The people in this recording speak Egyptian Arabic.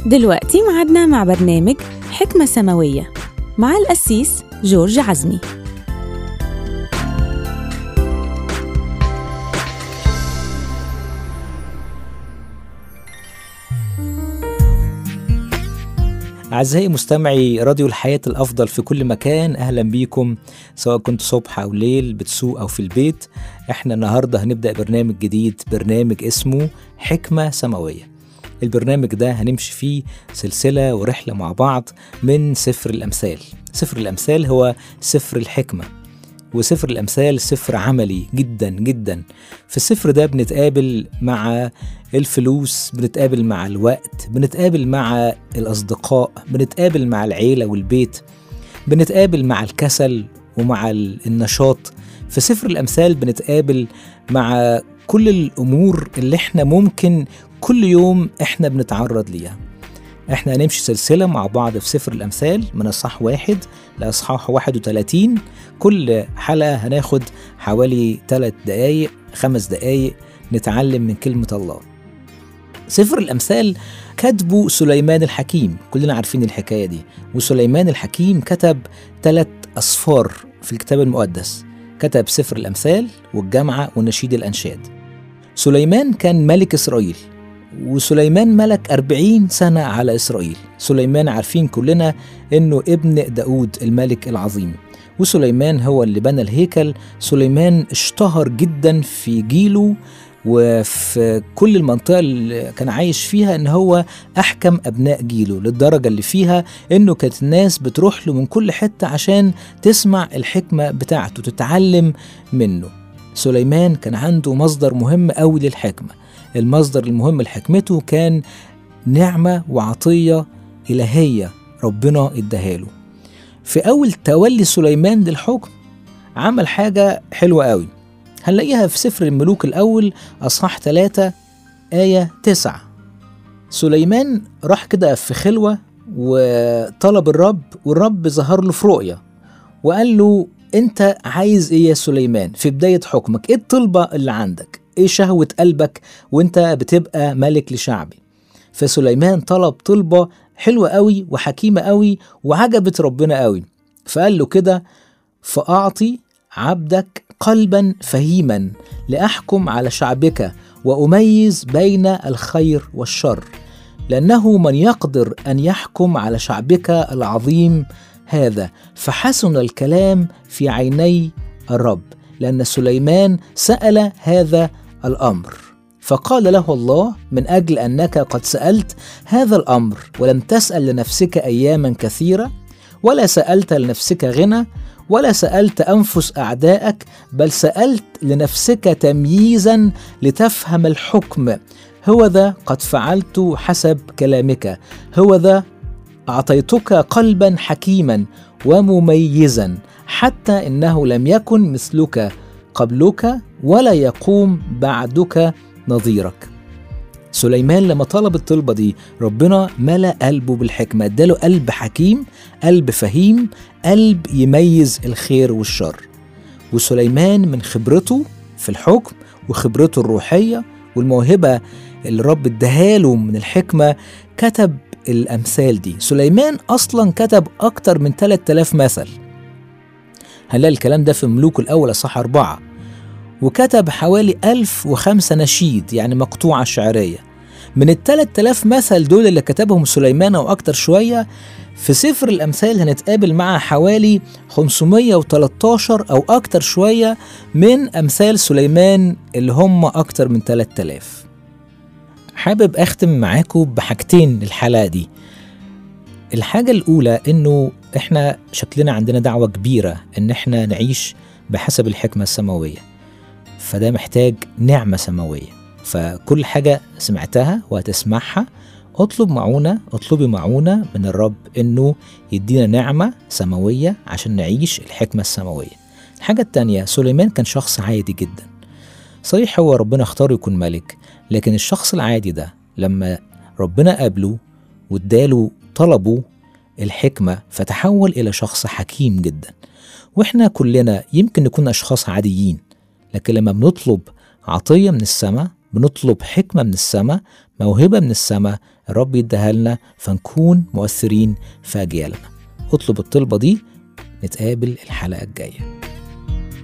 دلوقتي معادنا مع برنامج حكمة سماوية مع القسيس جورج عزمي أعزائي مستمعي راديو الحياة الأفضل في كل مكان أهلا بيكم سواء كنت صبح أو ليل بتسوق أو في البيت إحنا النهاردة هنبدأ برنامج جديد برنامج اسمه حكمة سماوية البرنامج ده هنمشي فيه سلسلة ورحلة مع بعض من سفر الأمثال سفر الأمثال هو سفر الحكمة وسفر الأمثال سفر عملي جدا جدا في السفر ده بنتقابل مع الفلوس بنتقابل مع الوقت بنتقابل مع الأصدقاء بنتقابل مع العيلة والبيت بنتقابل مع الكسل ومع النشاط في سفر الأمثال بنتقابل مع كل الأمور اللي احنا ممكن كل يوم احنا بنتعرض ليها احنا هنمشي سلسلة مع بعض في سفر الأمثال من أصحاح واحد لأصحاح 31 كل حلقة هناخد حوالي 3 دقايق خمس دقايق نتعلم من كلمة الله سفر الأمثال كتبه سليمان الحكيم كلنا عارفين الحكاية دي وسليمان الحكيم كتب ثلاث أصفار في الكتاب المقدس كتب سفر الأمثال والجامعة ونشيد الأنشاد سليمان كان ملك إسرائيل وسليمان ملك أربعين سنة على إسرائيل سليمان عارفين كلنا أنه ابن داود الملك العظيم وسليمان هو اللي بنى الهيكل سليمان اشتهر جدا في جيله وفي كل المنطقة اللي كان عايش فيها ان هو احكم ابناء جيله للدرجة اللي فيها انه كانت الناس بتروح له من كل حتة عشان تسمع الحكمة بتاعته تتعلم منه سليمان كان عنده مصدر مهم قوي للحكمة المصدر المهم لحكمته كان نعمة وعطية إلهية ربنا اداها في أول تولي سليمان للحكم عمل حاجة حلوة قوي هنلاقيها في سفر الملوك الأول أصحاح 3 آية 9 سليمان راح كده في خلوة وطلب الرب والرب ظهر له في رؤية وقال له أنت عايز إيه يا سليمان في بداية حكمك إيه الطلبة اللي عندك إيه شهوة قلبك وأنت بتبقى ملك لشعبي فسليمان طلب طلبة حلوة قوي وحكيمة قوي وعجبت ربنا قوي فقال له كده فأعطي عبدك قلبا فهيما لأحكم على شعبك وأميز بين الخير والشر لأنه من يقدر أن يحكم على شعبك العظيم هذا فحسن الكلام في عيني الرب لأن سليمان سأل هذا الأمر فقال له الله من أجل أنك قد سألت هذا الأمر ولم تسأل لنفسك أياما كثيرة ولا سألت لنفسك غنى ولا سألت أنفس أعدائك بل سألت لنفسك تمييزا لتفهم الحكم هو ذا قد فعلت حسب كلامك هو ذا أعطيتك قلبا حكيما ومميزا حتى إنه لم يكن مثلك قبلك ولا يقوم بعدك نظيرك سليمان لما طلب الطلبة دي ربنا ملأ قلبه بالحكمة اداله قلب حكيم قلب فهيم قلب يميز الخير والشر وسليمان من خبرته في الحكم وخبرته الروحية والموهبة اللي الرب اداهاله من الحكمة كتب الأمثال دي سليمان أصلا كتب أكتر من 3000 مثل هنلاقي الكلام ده في ملوك الأول أصح أربعة وكتب حوالي 1005 نشيد يعني مقطوعة شعرية من ال 3000 مثل دول اللي كتبهم سليمان أو أكتر شوية في سفر الأمثال هنتقابل مع حوالي 513 أو أكتر شوية من أمثال سليمان اللي هم أكتر من 3000 حابب أختم معاكم بحاجتين الحلقة دي الحاجة الأولى إنه إحنا شكلنا عندنا دعوة كبيرة إن إحنا نعيش بحسب الحكمة السماوية فده محتاج نعمة سماوية فكل حاجة سمعتها وهتسمعها اطلب معونة اطلبي معونة من الرب انه يدينا نعمة سماوية عشان نعيش الحكمة السماوية الحاجة التانية سليمان كان شخص عادي جدا صحيح هو ربنا اختاره يكون ملك لكن الشخص العادي ده لما ربنا قابله واداله طلبه الحكمة فتحول إلى شخص حكيم جدا واحنا كلنا يمكن نكون أشخاص عاديين لكن لما بنطلب عطية من السماء بنطلب حكمة من السماء موهبة من السماء الرب يديها لنا فنكون مؤثرين في أجيالنا اطلب الطلبة دي نتقابل الحلقة الجاية